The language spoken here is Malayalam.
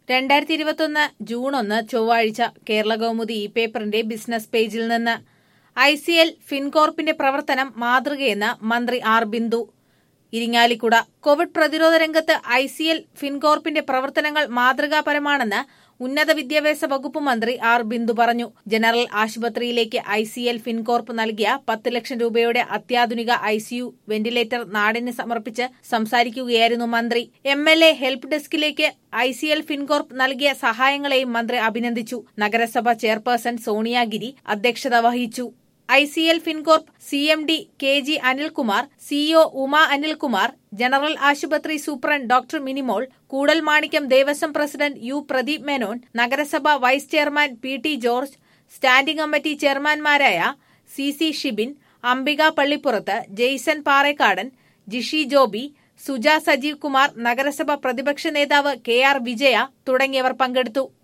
രണ്ടായിരത്തി ഇരുപത്തൊന്ന് ജൂൺ ഒന്ന് ചൊവ്വാഴ്ച കേരള കൗമുദി ഇ പേപ്പറിന്റെ ബിസിനസ് പേജിൽ നിന്ന് ഐ സി എൽ ഫിൻകോർപ്പിന്റെ പ്രവർത്തനം മാതൃകയെന്ന് മന്ത്രി ആർ ബിന്ദു ഇരിങ്ങാലിക്കുട കോവിഡ് പ്രതിരോധ രംഗത്ത് ഐ സി എൽ ഫിൻകോർപ്പിന്റെ പ്രവർത്തനങ്ങൾ മാതൃകാപരമാണെന്ന് ഉന്നത വിദ്യാഭ്യാസ വകുപ്പ് മന്ത്രി ആർ ബിന്ദു പറഞ്ഞു ജനറൽ ആശുപത്രിയിലേക്ക് ഐ സി എൽ ഫിൻകോർപ്പ് നൽകിയ പത്ത് ലക്ഷം രൂപയുടെ അത്യാധുനിക ഐ സിയു വെന്റിലേറ്റർ നാടിന് സമർപ്പിച്ച് സംസാരിക്കുകയായിരുന്നു മന്ത്രി എം എൽ എ ഹെൽപ്പ് ഡെസ്കിലേക്ക് ഐ സി എൽ ഫിൻകോർപ്പ് നൽകിയ സഹായങ്ങളെയും മന്ത്രി അഭിനന്ദിച്ചു നഗരസഭ ചെയർപേഴ്സൺ സോണിയാഗിരി അധ്യക്ഷത വഹിച്ചു I C L Fincorp C M D K G Anilkumar CEO Uma Anilkumar general ആശുപത്രി superintendent doctor Minimol Koodalmanikyam Devaswom president U Pradeep Menon നഗരസഭ vice chairman P T George standing committee ചെയർമാൻമാരായ സി സി ഷിബിൻ അംബിക പള്ളിപ്പുറത്ത് ജെയ്സൺ പാറേക്കാടൻ ജിഷി ജോബി സുജ സജീവ് കുമാർ നഗരസഭ പ്രതിപക്ഷ നേതാവ് കെ ആർ വിജയ തുടങ്ങിയവർ പങ്കെടുത്തു